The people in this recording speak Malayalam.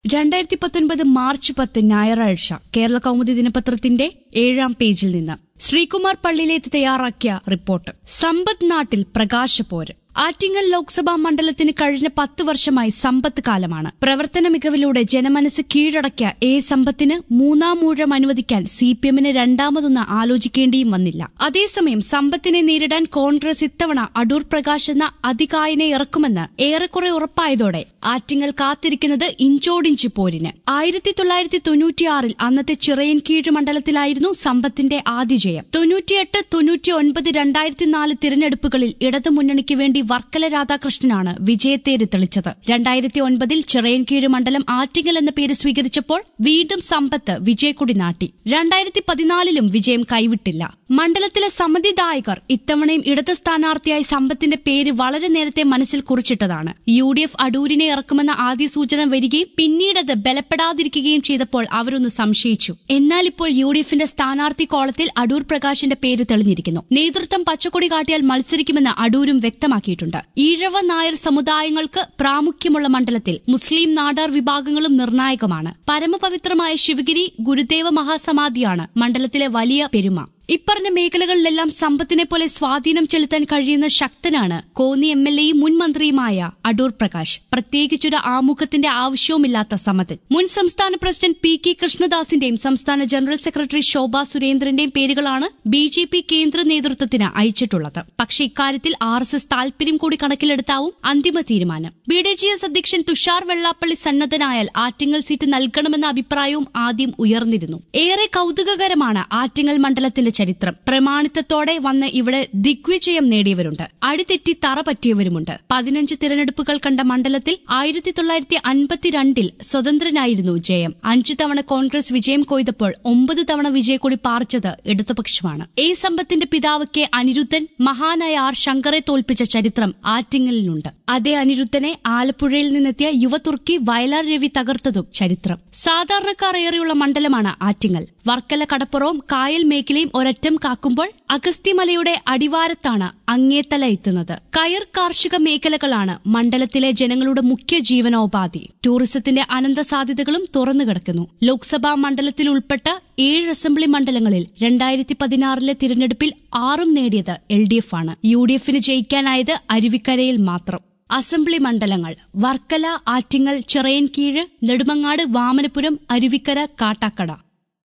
രണ്ടായിരത്തി പത്തൊൻപത് മാർച്ച് പത്ത് ഞായറാഴ്ച കേരള കൗമുദി ദിനപത്രത്തിന്റെ ഏഴാം പേജിൽ നിന്ന് ശ്രീകുമാർ പള്ളിയിലേത്ത് തയ്യാറാക്കിയ റിപ്പോർട്ട് സമ്പദ് നാട്ടിൽ പ്രകാശപോര് ആറ്റിങ്ങൽ ലോക്സഭാ മണ്ഡലത്തിന് കഴിഞ്ഞ പത്ത് വർഷമായി സമ്പത്ത് കാലമാണ് പ്രവർത്തന മികവിലൂടെ ജനമനസ് കീഴടക്കിയ എ സമ്പത്തിന് മൂന്നാം ഊഴം അനുവദിക്കാൻ സി പി എമ്മിന് രണ്ടാമതൊന്ന് ആലോചിക്കേണ്ടിയും വന്നില്ല അതേസമയം സമ്പത്തിനെ നേരിടാൻ കോൺഗ്രസ് ഇത്തവണ അടൂർ പ്രകാശ് എന്ന അതികായനെ ഇറക്കുമെന്ന് ഏറെക്കുറെ ഉറപ്പായതോടെ ആറ്റിങ്ങൽ കാത്തിരിക്കുന്നത് ഇഞ്ചോടിഞ്ച് പോരിന് ആയിരത്തി തൊള്ളായിരത്തി തൊണ്ണൂറ്റിയാറിൽ അന്നത്തെ ചിറയൻ കീഴ് മണ്ഡലത്തിലായിരുന്നു സമ്പത്തിന്റെ ആദ്യ ജയം തൊണ്ണൂറ്റിയെട്ട് തൊണ്ണൂറ്റി ഒൻപത് രണ്ടായിരത്തി നാല് തിരഞ്ഞെടുപ്പുകളിൽ ഇടതുമുന്നണിക്ക് വേണ്ടി വർക്കല രാധാകൃഷ്ണനാണ് വിജയത്തേര് തെളിച്ചത് രണ്ടായിരത്തി ഒൻപതിൽ ചിറയൻകീഴ് മണ്ഡലം ആറ്റിങ്ങൽ എന്ന പേര് സ്വീകരിച്ചപ്പോൾ വീണ്ടും സമ്പത്ത് വിജയക്കൊടി നാട്ടി രണ്ടായിരത്തി പതിനാലിലും വിജയം കൈവിട്ടില്ല മണ്ഡലത്തിലെ സമ്മതിദായകർ ഇത്തവണയും ഇടത് സ്ഥാനാർത്ഥിയായി സമ്പത്തിന്റെ പേര് വളരെ നേരത്തെ മനസ്സിൽ കുറിച്ചിട്ടതാണ് യു ഡി എഫ് അടൂരിനെ ഇറക്കുമെന്ന ആദ്യ സൂചന വരികയും പിന്നീടത് ബലപ്പെടാതിരിക്കുകയും ചെയ്തപ്പോൾ അവരൊന്ന് സംശയിച്ചു എന്നാൽ ഇപ്പോൾ യു ഡി എഫിന്റെ സ്ഥാനാർത്ഥി കോളത്തിൽ അടൂർ പ്രകാശിന്റെ പേര് തെളിഞ്ഞിരിക്കുന്നു നേതൃത്വം പച്ചക്കൊടി കാട്ടിയാൽ മത്സരിക്കുമെന്ന് അടൂരും വ്യക്തമാക്കിയിട്ടുണ്ട് ഈഴവ നായർ സമുദായങ്ങൾക്ക് പ്രാമുഖ്യമുള്ള മണ്ഡലത്തിൽ മുസ്ലിം നാടാർ വിഭാഗങ്ങളും നിർണായകമാണ് പരമപവിത്രമായ ശിവഗിരി ഗുരുദേവ മഹാസമാധിയാണ് മണ്ഡലത്തിലെ വലിയ പെരുമ ഇപ്പറഞ്ഞ മേഖലകളിലെല്ലാം സമ്പത്തിനെ പോലെ സ്വാധീനം ചെലുത്താൻ കഴിയുന്ന ശക്തനാണ് കോന്നി എം എൽ എയും മുൻ മന്ത്രിയുമായ അടൂർ പ്രകാശ് പ്രത്യേകിച്ചൊരു ആമുഖത്തിന്റെ ആവശ്യവുമില്ലാത്ത സമ്മതൻ മുൻ സംസ്ഥാന പ്രസിഡന്റ് പി കെ കൃഷ്ണദാസിന്റെയും സംസ്ഥാന ജനറൽ സെക്രട്ടറി ശോഭ സുരേന്ദ്രന്റെയും പേരുകളാണ് ബി ജെ പി കേന്ദ്ര നേതൃത്വത്തിന് അയച്ചിട്ടുള്ളത് പക്ഷേ ഇക്കാര്യത്തിൽ ആർ എസ് എസ് താൽപര്യം കൂടി കണക്കിലെടുത്താവും അന്തിമ തീരുമാനം ബി ഡി ജി എസ് അധ്യക്ഷൻ തുഷാർ വെള്ളാപ്പള്ളി സന്നദ്ധനായാൽ ആറ്റിങ്ങൽ സീറ്റ് നൽകണമെന്ന അഭിപ്രായവും ആദ്യം ഉയർന്നിരുന്നു ഏറെ കൌതുകകരമാണ് ആറ്റിങ്ങൽ മണ്ഡലത്തിന്റെ ചരിത്രം പ്രമാണിത്തത്തോടെ വന്ന് ഇവിടെ ദിഗ്വിജയം നേടിയവരുണ്ട് അടിതെറ്റി തറ പറ്റിയവരുമുണ്ട് പതിനഞ്ച് തിരഞ്ഞെടുപ്പുകൾ കണ്ട മണ്ഡലത്തിൽ ആയിരത്തി തൊള്ളായിരത്തി അൻപത്തിരണ്ടിൽ സ്വതന്ത്രനായിരുന്നു ജയം അഞ്ചു തവണ കോൺഗ്രസ് വിജയം കൊയ്തപ്പോൾ ഒമ്പത് തവണ വിജയക്കൊടി പാർച്ചത് ഇടതുപക്ഷമാണ് എ സമ്പത്തിന്റെ പിതാവ് കെ അനിരുദ്ധൻ മഹാനായ ആർ ശങ്കറെ തോൽപ്പിച്ച ചരിത്രം ആറ്റിങ്ങലിനുണ്ട് അതേ അനിരുദ്ധനെ ആലപ്പുഴയിൽ നിന്നെത്തിയ യുവതുർക്കി വയലാർ രവി തകർത്തതും ചരിത്രം സാധാരണക്കാർ ഏറെയുള്ള മണ്ഡലമാണ് ആറ്റിങ്ങൽ വർക്കല കടപ്പുറവും കായൽ മേഖലയും ഒരറ്റം കാക്കുമ്പോൾ അഗസ്ത്യമലയുടെ അടിവാരത്താണ് അങ്ങേത്തല എത്തുന്നത് കയർ കാർഷിക മേഖലകളാണ് മണ്ഡലത്തിലെ ജനങ്ങളുടെ മുഖ്യ ജീവനോപാധി ടൂറിസത്തിന്റെ അനന്ത സാധ്യതകളും തുറന്നുകിടക്കുന്നു ലോക്സഭാ മണ്ഡലത്തിൽ ഉൾപ്പെട്ട ഏഴ് അസംബ്ലി മണ്ഡലങ്ങളിൽ രണ്ടായിരത്തി പതിനാറിലെ തിരഞ്ഞെടുപ്പിൽ ആറും നേടിയത് എൽ ഡി എഫ് ആണ് യു ഡി എഫിന് ജയിക്കാനായത് അരുവിക്കരയിൽ മാത്രം അസംബ്ലി മണ്ഡലങ്ങൾ വർക്കല ആറ്റിങ്ങൽ ചിറയൻകീഴ് നെടുമങ്ങാട് വാമനപുരം അരുവിക്കര കാട്ടാക്കട